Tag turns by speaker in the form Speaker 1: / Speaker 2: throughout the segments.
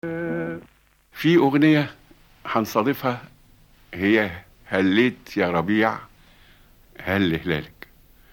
Speaker 1: في أغنية هنصادفها هي هليت يا ربيع هل هلالك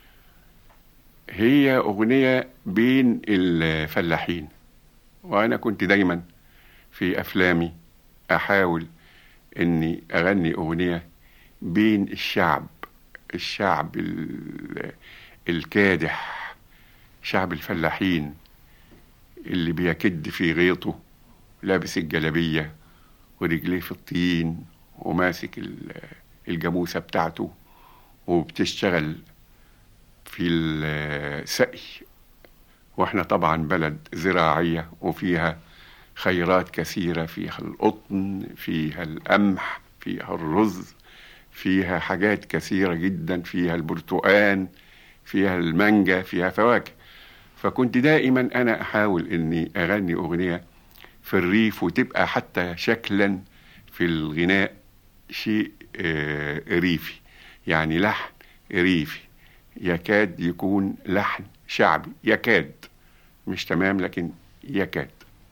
Speaker 1: هي أغنية بين الفلاحين وأنا كنت دايما في أفلامي أحاول إني أغني أغنية بين الشعب الشعب ال- الكادح شعب الفلاحين اللي بيكد في غيطه لابس الجلابية ورجليه في الطين وماسك ال- الجاموسة بتاعته وبتشتغل في السقي واحنا طبعا بلد زراعية وفيها خيرات كثيرة فيها القطن فيها القمح فيها الرز فيها حاجات كثيرة جدا فيها البرتقان فيها المانجا فيها فواكه فكنت دائما أنا أحاول إني أغني أغنية في الريف وتبقى حتى شكلا في الغناء شيء آه، ريفي يعني لحن ريفي يكاد يكون لحن شعبي يكاد مش تمام لكن يكاد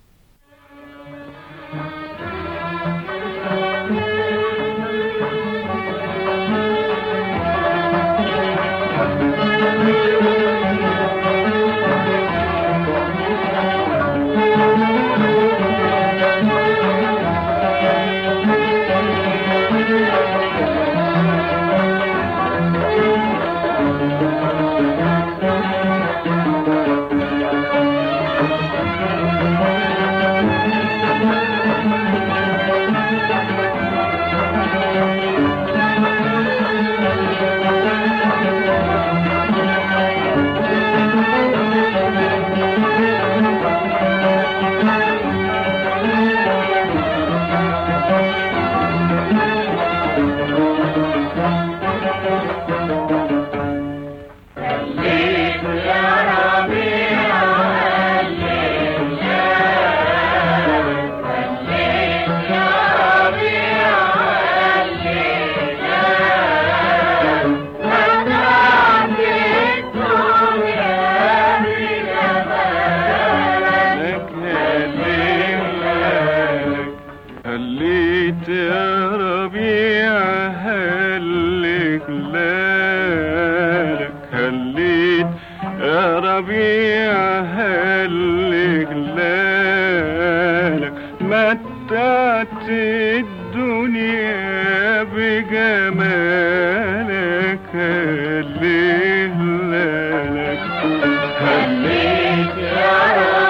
Speaker 2: لك هلالك هليت يا ربيع هلك لالك هليت يا ربيع هلك لالك متعت الدنيا بجمالك هلك لالك هليت يا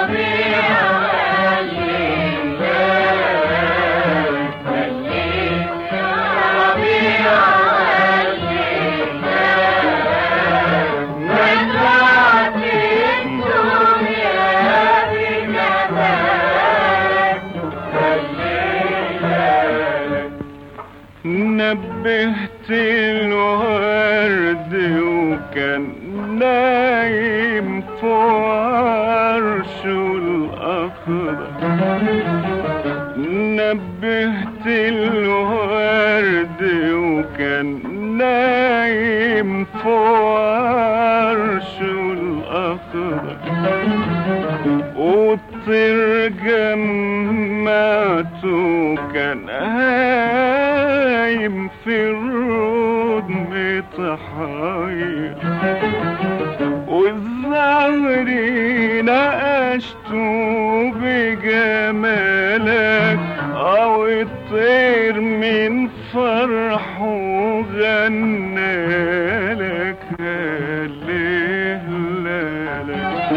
Speaker 2: نبهت الورد وكان نايم فوق عرشه الأخضر نبهت الورد وكان نايم فوق عرشه الأخضر والطير جمعته كان هايم في الرود متحير والزهر نقشته بجمالك او الطير من فرحه غنالك ليه لالك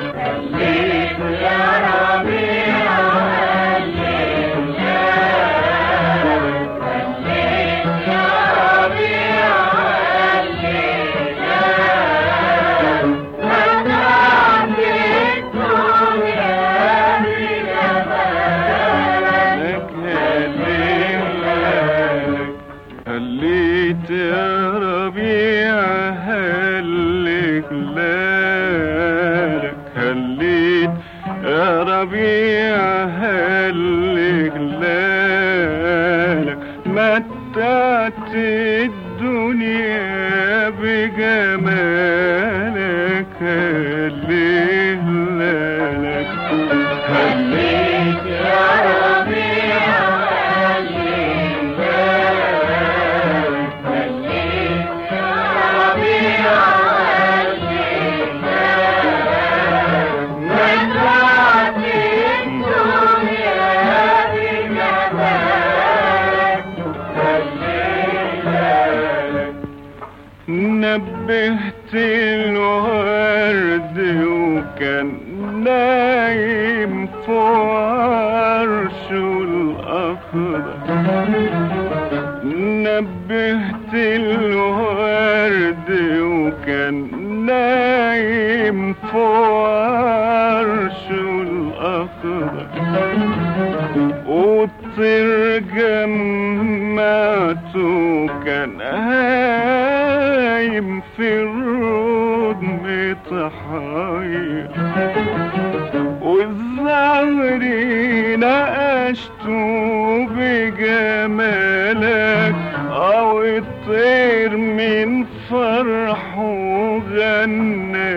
Speaker 2: لك هليك لالك هليت يا ربيع هلك لالك هليت يا ربيع هلك لالك متعت الدنيا بجمالك هلك لالك هليت يا نبهت الورد وكان نايم فوق عرشه الأخضر نبهت الورد وكان نايم فوق عرشه الأخضر والطير جمعته كان هايم في الرود متحير والزهر نقشته بجمالك أو الطير من فرحه غنى